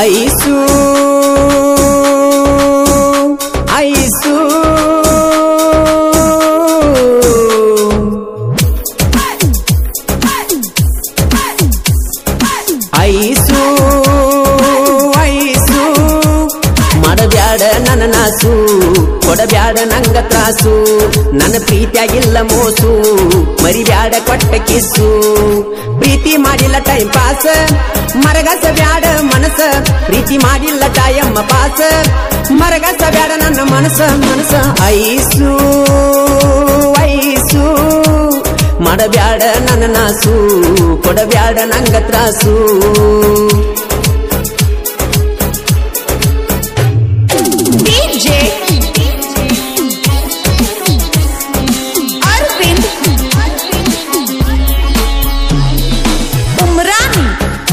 ice ice ice ice ಮಾಡಬ್ಯಾಡ ನನ್ನ ನಾಸು ಕೊಡಬ್ಯಾಡ ನಂಗ ತ್ರಾಸು ನನ್ನ ಪ್ರೀತಿಯಾಗಿಲ್ಲ ಮೋಸು ಮರಿಬ್ಯಾಡ ಕೊಟ್ಟ ಕಿಸ್ಸು ಪ್ರೀತಿ ಮಾಡಿಲ್ಲ ಟೈಮ್ ಪಾಸ್ ಮರಗಸ ಬ್ಯಾಡ ಮನಸ ಪ್ರೀತಿ ಮಾಡಿಲ್ಲ ತಾಯಮ್ಮ ಪಾಸ ಮರಗಸ ಬ್ಯಾಡ ನನ್ನ ಮನಸ ಮನಸ ಐಸು ಐಸು ಮಾಡಬ್ಯಾಡ ನನ್ನ ನಾಸು ಕೊಡಬ್ಯಾಡ ನಂಗ ತ್ರಾಸು DJ Arvind Umrani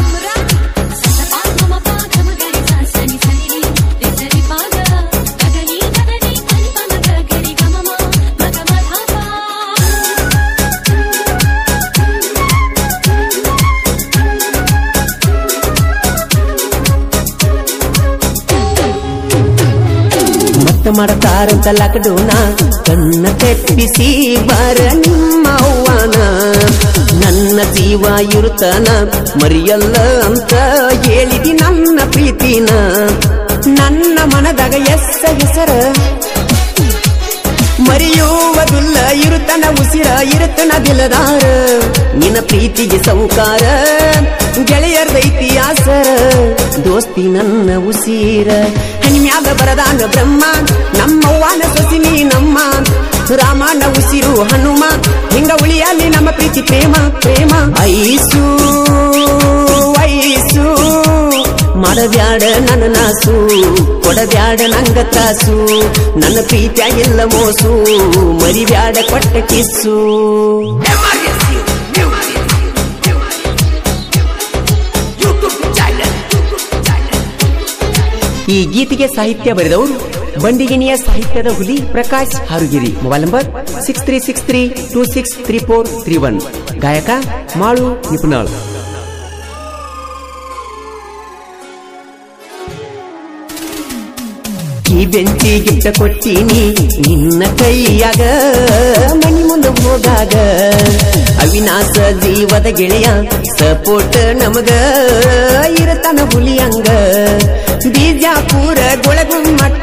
ಮತ್ತ ಮಾಡತಾರಂತ ಲಾಕ್ಡೌನ ಕಣ್ಣ ತೆಪ್ಪಿಸಿ ಬರ ನಿಮ್ಮ ಅವ್ವನ ನನ್ನ ಜೀವ ಇರುತ್ತನ ಮರಿಯಲ್ಲ ಅಂತ ಹೇಳಿದಿ ನನ್ನ ಪ್ರೀತಿನ ನನ್ನ ಮನದಾಗ ಎಸ್ಸ ಹೆಸರ ಮರೆಯುವುದಿಲ್ಲ ಇರುತ್ತನ ಉಸಿರ ಇರುತ್ತನ ದಿಲದಾರ ನಿನ್ನ ಪ್ರೀತಿಗೆ ಸೌಕಾರ ಗೆಳೆಯರ್ದೈತಿ ಆಸರ ದೋಸ್ತಿ ನನ್ನ ಉಸಿರ ಹನಿಮ್ಯಾಗ ಬರದಾನ ಬ್ರಹ್ಮ ನಮ್ಮವ್ವನ ಸೊಸಿನಿ ನಮ್ಮ ರಾಮನ ಉಸಿರು ಹನುಮ ಹಿಂಗ ಉಳಿಯಲಿ ನಮ್ಮ ಪ್ರೀತಿ ಪ್ರೇಮ ಪ್ರೇಮ ಐಸು ಐಸು ಮಾಡಬ್ಯಾಡ ನನ್ನ ನಾಸು ಕೊಡಬ್ಯಾಡ ನಂಗ ತಾಸು ನನ್ನ ಪ್ರೀತಿಯಾಗಿಲ್ಲ ಮೋಸು ಮರಿಬ್ಯಾಡ ಕೊಟ್ಟ ಕಿಸ್ಸು ಈ ಗೀತೆಗೆ ಸಾಹಿತ್ಯ ಬರೆದವರು ಬಂಡಿಗಿನಿಯ ಸಾಹಿತ್ಯದ ಹುಲಿ Prakash Harugiri mobile number six three six three two six three four three one ಗಾಯಕ ಮಾಳು ನಿಪುಣಾಳ್ ಈ ಬೆಂಚಿ ಗಿಟ್ಟ ಕೊಟ್ಟೀನಿ ನಿನ್ನ ಕೈಯಾಗ ಮನಿ ಮುಂದೆ ಹೋಗಾಗ ಅವಿನಾಶ ಜೀವದ ಗೆಳೆಯ ಸಪೋರ್ಟ್ ನಮಗ ಇರತನ ಹುಲಿಯಂಗ ಬೀಜಾಪುರ ಗೊಳಗುಮ್ಮಟ್ಟ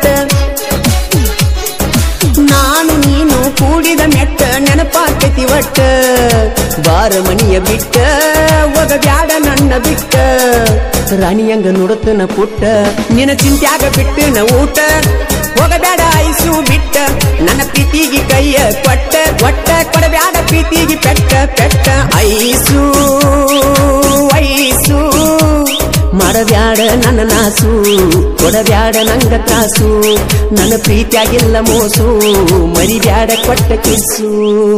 ನಾನು ನೀನು ಕೂಡಿದ ಮೆಟ್ಟ ನೆನಪಾಕತಿ ಒಟ್ಟ ಬಾರ ಮನಿಯ ಬಿಟ್ಟ ಒಗ ಬ್ಯಾಡ ನನ್ನ ಬಿಟ್ಟ ರಾಣಿಯಂಗ ನುಡತನ ಪುಟ್ಟ ನಿನ್ನ ಚಿಂತ್ಯಾಗ ಬಿಟ್ಟು ನ ಊಟ ಹೋಗಬೇಡ ಐಸು ಬಿಟ್ಟ ನನ್ನ ಪ್ರೀತಿಗೆ ಕೈಯ ಕೊಟ್ಟ ಒಟ್ಟ ಕೊಡಬ್ಯಾಡ ಪ್ರೀತಿಗೆ ಪೆಟ್ಟ ಪೆಟ್ಟ ಐಸು ಐಸು ಮಾಡಬ್ಯಾಡ ನನ್ನ ನಾಸು ಕೊಡಬ್ಯಾಡ ನಂಗ ಕಾಸು ನನ್ನ ಪ್ರೀತಿಯಾಗಿಲ್ಲ ಮೋಸು ಮರಿಬ್ಯಾಡ ಕೊಟ್ಟ ಕಿಸ್ಸು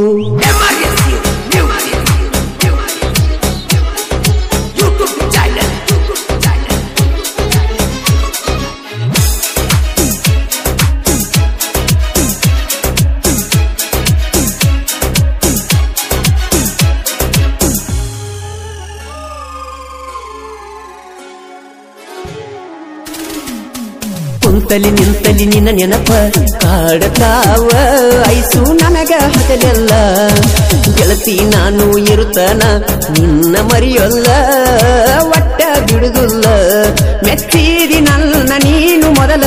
ಕುಂತಲಿ ನಿಂತಲಿ ನಿನ್ನ ನೆನಪ ಕಾಡತಾವ ಐಸು ನನಗ ಹಗಲೆಲ್ಲ ಗೆಳತಿ ನಾನು ಇರುತ್ತನ ನಿನ್ನ ಮರಿಯೊಲ್ಲ ಒಟ್ಟ ಬಿಡುದಿಲ್ಲ ಮೆಚ್ಚಿದಿ ನನ್ನ ನೀನು ಮೊದಲ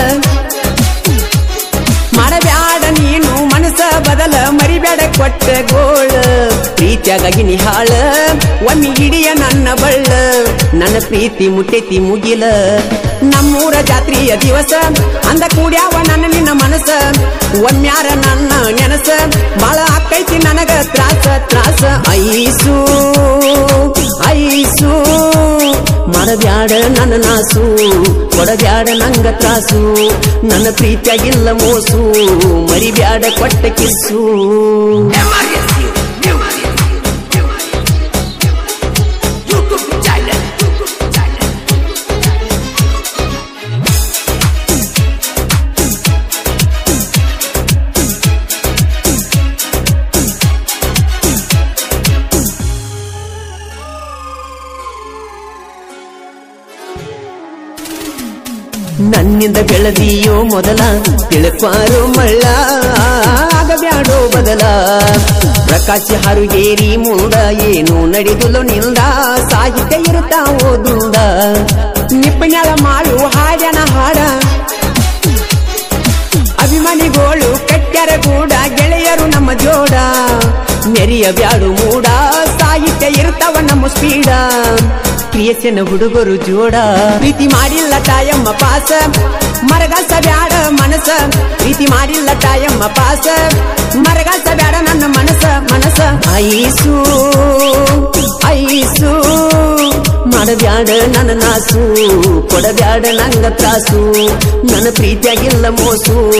ಮಾಡಬ್ಯಾಡ ನೀನು ಮನಸ ಬದಲ ಮರಿಬೇಡ ಕೊಟ್ಟ ಗೋಳ ಪ್ರೀತಿಯಾಗಿ ನಿಹಾಳ ಒಮ್ಮೆ ಹಿಡಿಯ ನನ್ನ ಬಳ್ಳ ನನ್ನ ಪ್ರೀತಿ ಮುಟ್ಟೈತಿ ಮುಗಿಲ ನಮ್ಮೂರ ಜಾತ್ರೆಯ ದಿವಸ ಅಂದ ಕೂಡ್ಯಾವ ನನ್ನ ನಿನ್ನ ಮನಸ ಒಮ್ಮ್ಯಾರ ನನ್ನ ನೆನಸ ಬಾಳ ಆಕೈತಿ ನನಗ ತ್ರಾಸ ತ್ರಾಸ ಐಸು ಐಸು ಮಾಡಬ್ಯಾಡ ನನ್ನ ನಾಸು ಕೊಡಬ್ಯಾಡ ನಂಗ ತ್ರಾಸು ನನ್ನ ಪ್ರೀತಿಯಾಗಿಲ್ಲ ಮೋಸು ಮರಿಬ್ಯಾಡ ಕೊಟ್ಟ ಕಿಸ್ಸು ನನ್ನಿಂದ ಬೆಳೆದಿಯೋ ಮೊದಲ ತಿಳ್ಕ್ವಾರು ಮಳ್ಳ ಆಗಬ್ಯಾಡೋ ಬದಲ ಪ್ರಕಾಶ ಹರುಗೇರಿ ಮುಂದ ಏನು ನಡೆದುಲು ನಿಂದ ಸಾಹಿತ್ಯ ಇರುತ್ತಾ ಓದುಂದ ನಿಪ್ಪಣ್ಯಾಳ ಮಾಡು ಹಾಡನ ಹಾಡ ಅಭಿಮಾನಿಗಳು ಕಟ್ಟ್ಯಾರ ಕೂಡ ಗೆಳೆಯರು ನಮ್ಮ ಜೋಡ ಮೆರಿಯ ಬ್ಯಾಡು ಮೂಡ ಸಾಹಿತ್ಯ ಇರ್ತಾವ ನಮ್ಮ ಸ್ಪೀಡ ಕ್ರಿಯೇಷನ್ ಹುಡುಗರು ಜೋಡ ಪ್ರೀತಿ ಮಾಡಿಲ್ಲ ತಾಯಮ್ಮ ಪಾಸ ಮರಗಾಸ ಬ್ಯಾಡ ಮನಸ ಪ್ರೀತಿ ಮಾಡಿಲ್ಲ ತಾಯಮ್ಮ ಪಾಸ ಮರಗಾಸ ಬ್ಯಾಡ ನನ್ನ ಮನಸ ಮನಸ ಐಸು ಐಸು ಮಾಡಬ್ಯಾಡ ನನ್ನ ನಾಸು ಕೊಡಬ್ಯಾಡ ನಂಗ ತ್ರಾಸು ನನ್ನ ಪ್ರೀತಿಯಾಗಿಲ್ಲ ಮೋಸು